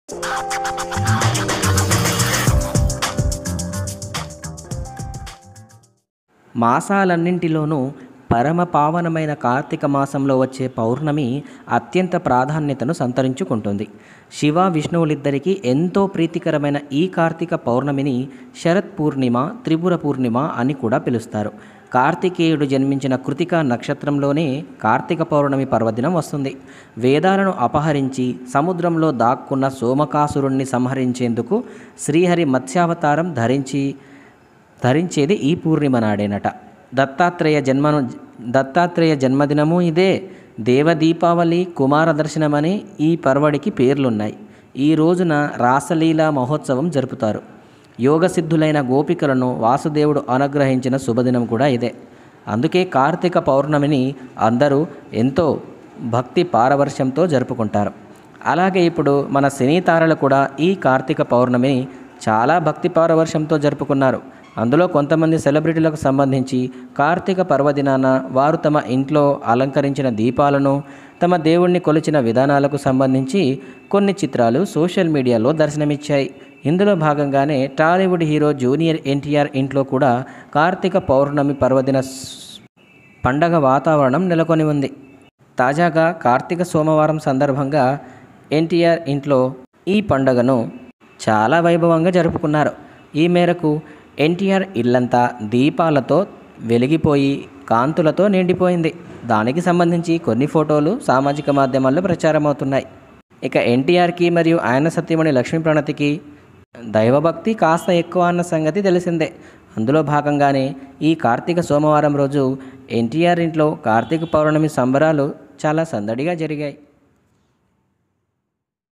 మాసాలన్నింటిలోనూ పరమ పావనమైన కార్తీక మాసంలో వచ్చే పౌర్ణమి అత్యంత ప్రాధాన్యతను సంతరించుకుంటుంది శివ విష్ణువులిద్దరికీ ఎంతో ప్రీతికరమైన ఈ కార్తీక పౌర్ణమిని శరత్ పూర్ణిమ త్రిపుర పూర్ణిమ అని కూడా పిలుస్తారు కార్తికేయుడు జన్మించిన కృతిక నక్షత్రంలోనే కార్తీక పౌర్ణమి పర్వదినం వస్తుంది వేదాలను అపహరించి సముద్రంలో దాక్కున్న సోమకాసురుణ్ణి సంహరించేందుకు శ్రీహరి మత్స్యావతారం ధరించి ధరించేది ఈ పూర్ణిమ నాడేనట దత్తాత్రేయ జన్మను దత్తాత్రేయ జన్మదినము ఇదే దేవదీపావళి కుమార దర్శనమని ఈ పర్వడికి పేర్లున్నాయి ఈ రోజున రాసలీల మహోత్సవం జరుపుతారు యోగ సిద్ధులైన గోపికలను వాసుదేవుడు అనుగ్రహించిన శుభదినం కూడా ఇదే అందుకే కార్తీక పౌర్ణమిని అందరూ ఎంతో భక్తి పారవర్శ్యంతో జరుపుకుంటారు అలాగే ఇప్పుడు మన సినీ తారలు కూడా ఈ కార్తీక పౌర్ణమిని చాలా భక్తి పారవర్షంతో జరుపుకున్నారు అందులో కొంతమంది సెలబ్రిటీలకు సంబంధించి కార్తీక పర్వదినాన వారు తమ ఇంట్లో అలంకరించిన దీపాలను తమ దేవుణ్ణి కొలిచిన విధానాలకు సంబంధించి కొన్ని చిత్రాలు సోషల్ మీడియాలో దర్శనమిచ్చాయి ఇందులో భాగంగానే టాలీవుడ్ హీరో జూనియర్ ఎన్టీఆర్ ఇంట్లో కూడా కార్తీక పౌర్ణమి పర్వదిన స్- పండగ వాతావరణం నెలకొని ఉంది తాజాగా కార్తీక సోమవారం సందర్భంగా ఎన్టీఆర్ ఇంట్లో ఈ పండుగను చాలా వైభవంగా జరుపుకున్నారు ఈ మేరకు ఎన్టీఆర్ ఇల్లంతా దీపాలతో వెలిగిపోయి కాంతులతో నిండిపోయింది దానికి సంబంధించి కొన్ని ఫోటోలు సామాజిక మాధ్యమాల్లో ప్రచారమవుతున్నాయి ఇక ఎన్టీఆర్కి మరియు ఆయన సత్యమణి లక్ష్మీ ప్రణతికి దైవభక్తి కాస్త ఎక్కువ అన్న సంగతి తెలిసిందే అందులో భాగంగానే ఈ కార్తీక సోమవారం రోజు ఎన్టీఆర్ ఇంట్లో కార్తీక పౌర్ణమి సంబరాలు చాలా సందడిగా జరిగాయి